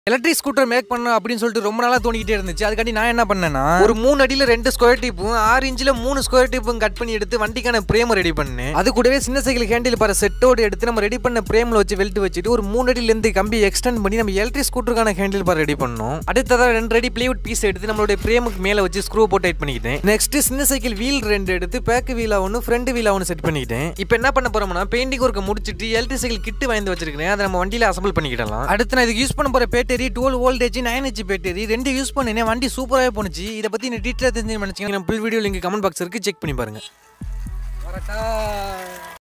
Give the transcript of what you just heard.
electric scooter make பண்ணணும் அப்படின்னு சொல்லிட்டு ரொம்ப நாளா தோணிக்கிட்டே இருந்துச்சு அதுக்காண்டி நான் என்ன பண்ணேன்னா ஒரு மூணு அடியில ரெண்டு ஸ்கொயர் டிப்பும் ஆறு இன்ச்சில் மூணு ஸ்கொயர் டிப்பும் கட் பண்ணி எடுத்து வண்டிக்கான பிரேம் ரெடி பண்ணேன் அது கூடவே சின்ன சைக்கிள் ஹேண்டில் பாரு செட்டோடு எடுத்து நம்ம ரெடி பண்ண பிரேம்ல வச்சு வெல்ட் வச்சுட்டு ஒரு மூணு அடியில இருந்து கம்பி எக்ஸ்டெண்ட் பண்ணி நம்ம எலக்ட்ரிக் ஸ்கூட்டருக்கான ஹேண்டில் பார் ரெடி பண்ணோம் அடுத்ததா ரெண்டு அடி பிளேவுட் பீஸ் எடுத்து நம்மளுடைய பிரேமுக்கு மேல வச்சு ஸ்க்ரூ போட்டு டைட் பண்ணிக்கிட்டேன் நெக்ஸ்ட் சின்ன சைக்கிள் வீல் ரெண்டு எடுத்து பேக் வீலா ஒன்று ஃப்ரண்ட் வீலா ஒன்று செட் பண்ணிக்கிட்டேன் இப்போ என்ன பண்ண போறோம்னா பெயிண்டிங் ஒர்க்கை முடிச்சிட்டு எலக்ட்ரிக் சைக்கிள் கிட்டு வாங்கி வச்சிருக்கேன் அதை நம்ம வண்டியில அசம்பிள் பண்ணிக்கிடலாம் அடுத்து நான் இதுக்கு யூஸ் பண்ண போற battery twelve voltage nine H battery ரெண்டு யூஸ் பண்ணினேன் வண்டி சூப்பராகவே போணுச்சு இதை பத்தி நீ டீட்டெயிலாக தெரிஞ்சு நினைச்சீங்க நம்ம full video link comment box இருக்கு செக் பண்ணி பாருங்க வரட்டா